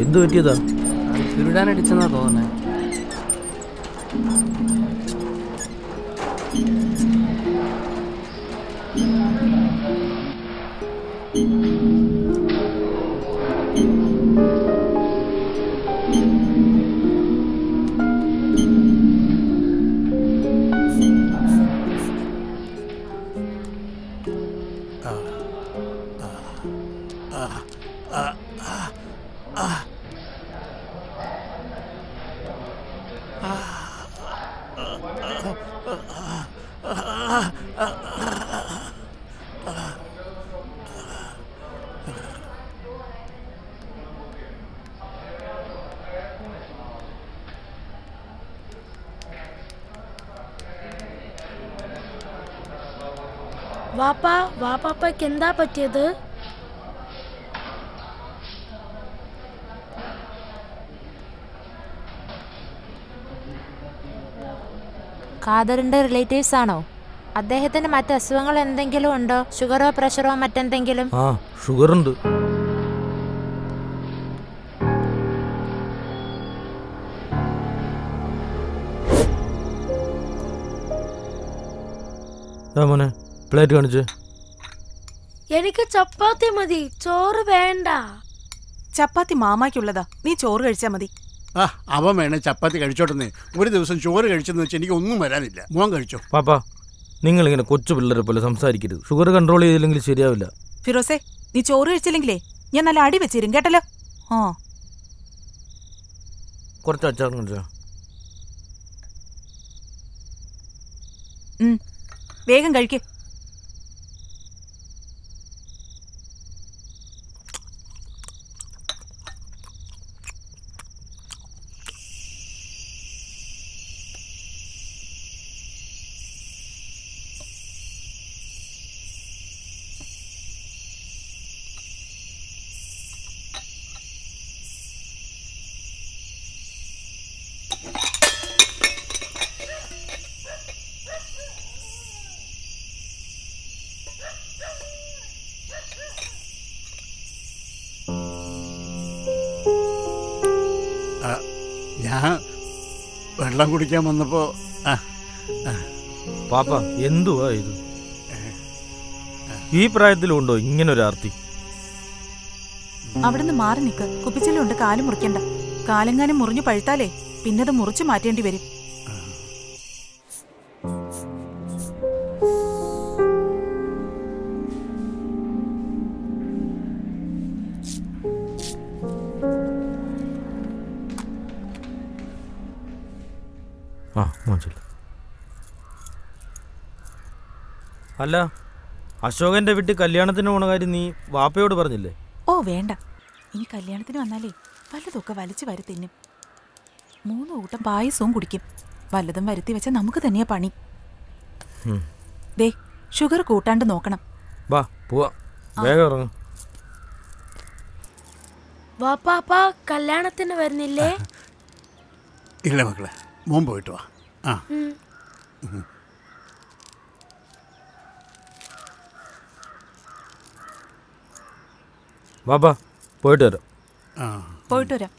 എന്ത് പറ്റിയതാ അത് ചുരുടാനടിച്ചെന്നാ തോന്നുന്നേ വാപ്പാ വാപ്പാപ്പയ്ക്ക് എന്താ പറ്റിയത് ഖാദറിന്റെ റിലേറ്റീവ്സ് ആണോ അദ്ദേഹത്തിന് മറ്റ് അസുഖങ്ങൾ എന്തെങ്കിലും ഉണ്ടോ ഷുഗറോ പ്രഷറോ മറ്റെന്തെങ്കിലും ആ ഷുഗർ ഉണ്ട് ദാ മോനെ പ്ലേറ്റ് കാണിച്ച് എനിക്ക് ചപ്പാത്തി മതി ചോറ് വേണ്ട ചപ്പാത്തി മാമാക്കുള്ളതാ നീ ചോറ് കഴിച്ചാ മതി ആ അവൻ വേണേ ചപ്പാത്തി കഴിച്ചോട്ടെന്നേ ഒരു ദിവസം ചോറ് കഴിച്ചെന്ന് വെച്ചാൽ എനിക്ക് ഒന്നും വരാനില്ല മോൻ കഴിച്ചോ പാപ്പാ നിങ്ങളിങ്ങനെ കൊച്ചു പിള്ളേരെ പോലെ സംസാരിക്കരുത് ഷുഗർ കൺട്രോൾ ചെയ്തില്ലെങ്കിൽ ശരിയാവില്ല ഫിറോസെ നീ ചോറ് കഴിച്ചില്ലെങ്കിലേ ഞാൻ നല്ല അടി വെച്ചിരും കേട്ടല്ലോ ആ കുറച്ച് അച്ചാർ കാണിച്ചാ ഉം. വേഗം കഴിക്ക് ആ, ഞാൻ വെള്ളം കുടിക്കാൻ വന്നപ്പോ ആ, ആ, പാപ്പ എന്തുവാ ഇത് ഈ പ്രായത്തിലുണ്ടോ ഇങ്ങനെ ഒരു ആർത്തി അവിടുന്ന് മാറി നിക്ക് കുപ്പിച്ചിലുണ്ട് കാല് മുറിക്കണ്ട കാലെങ്ങാനും മുറിഞ്ഞു പഴുത്താലേ പിന്നത് മുറിച്ചു മാറ്റേണ്ടി വരും ആ മോശമില്ല അല്ല അശോകന്റെ വീട്ടിൽ കല്യാണത്തിന് പോണ കാര്യം നീ വാപ്പയോട് പറഞ്ഞില്ലേ ഓ വേണ്ട ഇനി കല്യാണത്തിന് വന്നാലേ വല്ലതൊക്കെ വലിച്ചു വരി തിന്നും മൂന്ന് കൂട്ടം പായസവും കുടിക്കും വല്ലതും വരുത്തി വെച്ച നമുക്ക് തന്നെയാ പണി ഉം. ദേ ഷുഗർ കൂട്ടാണ്ട് നോക്കണം വാ പോവാ വേഗം ഇറങ്ങും വാപ്പാപ്പ കല്യാണത്തിന് വരുന്നില്ലേ ഇല്ല മക്കളെ മോൻ പോയിട്ട് വാ ആ ഉം. വാപ്പാ പോയിട്ട് വരാം ആ പോയിട്ട് വരാം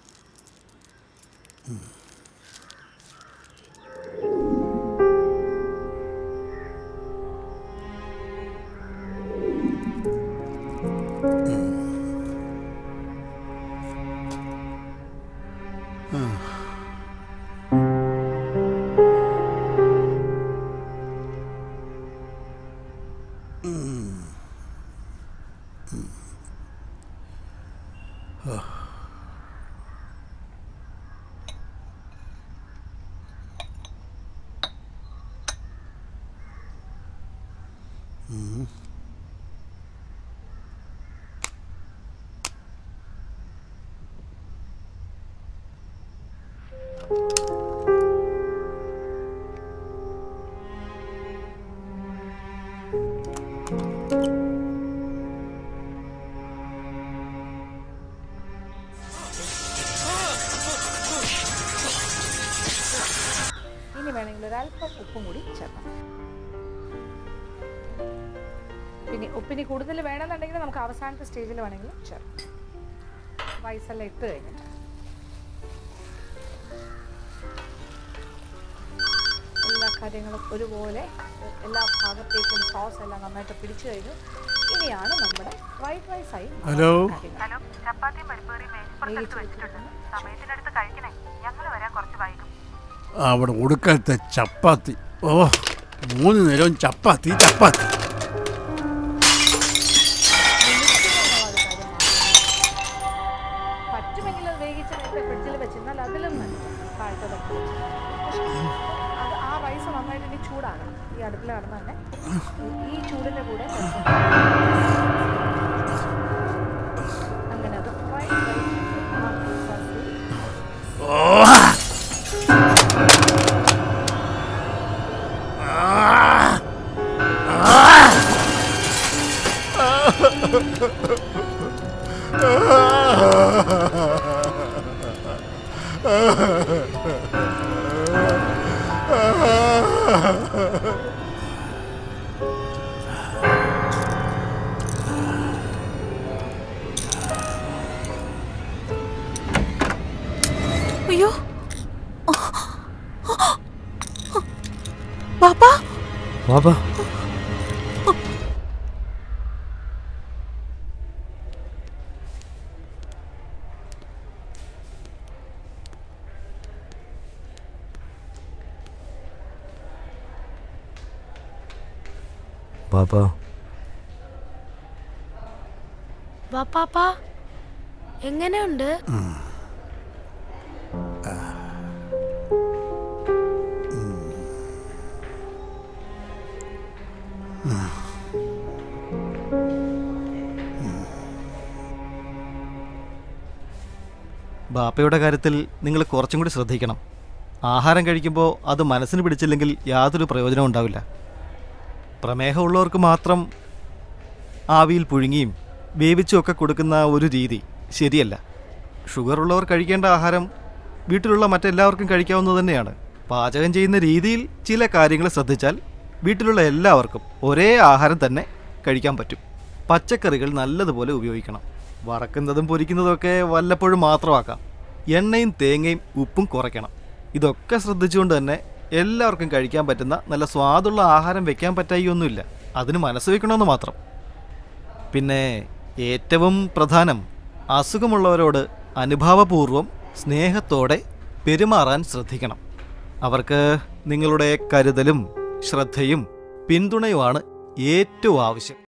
ഇനി വേണമെങ്കിൽ ഒരല്പം ഉപ്പും കൂടി ചേർക്കാം പിന്നെ ഉപ്പിനി കൂടുതൽ വേണമെന്നുണ്ടെങ്കിൽ നമുക്ക് അവസാനത്തെ സ്റ്റേജിൽ വേണമെങ്കിൽ ചേർക്കാം റൈസെല്ലാം ഇട്ട് കഴിഞ്ഞിട്ട് കാര്യങ്ങൾ ഒരുപോലെ എല്ലാ ഭാഗത്തേക്കും സോസ് എല്ലാം നന്നായിട്ട് പിടിച്ചു കഴിഞ്ഞു ഇനിയാണ് നമ്മുടെ ഫ്രൈഡ് റൈസ് ആയി ഹലോ അവിടെ ഒടുക്കലത്തെ ചപ്പാത്തി ഓ മൂന്ന് നേരവും ചപ്പാത്തി ചപ്പാത്തി പറ്റുമെങ്കിൽ അത് വേവിച്ച് നേരത്തെ ഫ്രിഡ്ജിൽ വെച്ചിരുന്നാൽ അതിലും നല്ല താഴ്ത്തതൊക്കെ അത് ആ റൈസ് നന്നായിട്ട് ഇനി ചൂടാകണം ഈ അടുപ്പിൽ കടന്ന് തന്നെ ഈ ചൂടിൻ്റെ കൂടെ കുറച്ച് അങ്ങനെ അത് ഫ്രൈഡ് അയ്യോ പാപ്പാ വാപ്പാ വാപ്പാ വാപ്പാപ്പാ എങ്ങനെയുണ്ട് ബാപ്പയുടെ കാര്യത്തിൽ നിങ്ങൾ കുറച്ചും കൂടി ശ്രദ്ധിക്കണം ആഹാരം കഴിക്കുമ്പോൾ അത് മനസ്സിന് പിടിച്ചില്ലെങ്കിൽ യാതൊരു പ്രയോജനവും ഉണ്ടാവില്ല പ്രമേഹമുള്ളവർക്ക് മാത്രം ആവിയിൽ പുഴുങ്ങിയും വേവിച്ചും ഒക്കെ കൊടുക്കുന്ന ഒരു രീതി ശരിയല്ല ഷുഗർ ഉള്ളവർ കഴിക്കേണ്ട ആഹാരം വീട്ടിലുള്ള മറ്റെല്ലാവർക്കും കഴിക്കാവുന്നത് തന്നെയാണ് പാചകം ചെയ്യുന്ന രീതിയിൽ ചില കാര്യങ്ങൾ ശ്രദ്ധിച്ചാൽ വീട്ടിലുള്ള എല്ലാവർക്കും ഒരേ ആഹാരം തന്നെ കഴിക്കാൻ പറ്റും പച്ചക്കറികൾ നല്ലതുപോലെ ഉപയോഗിക്കണം വറക്കുന്നതും പൊരിക്കുന്നതും ഒക്കെ വല്ലപ്പോഴും മാത്രമാക്കാം എണ്ണയും തേങ്ങയും ഉപ്പും കുറയ്ക്കണം ഇതൊക്കെ ശ്രദ്ധിച്ചുകൊണ്ട് തന്നെ എല്ലാവർക്കും കഴിക്കാൻ പറ്റുന്ന നല്ല സ്വാദുള്ള ആഹാരം വെക്കാൻ പറ്റായിയൊന്നുമില്ല അതിന് മനസ്സ് വെക്കണമെന്ന് മാത്രം പിന്നെ ഏറ്റവും പ്രധാനം അസുഖമുള്ളവരോട് അനുഭാവപൂർവം സ്നേഹത്തോടെ പെരുമാറാൻ ശ്രദ്ധിക്കണം അവർക്ക് നിങ്ങളുടെ കരുതലും ശ്രദ്ധയും പിന്തുണയുമാണ് ഏറ്റവും ആവശ്യം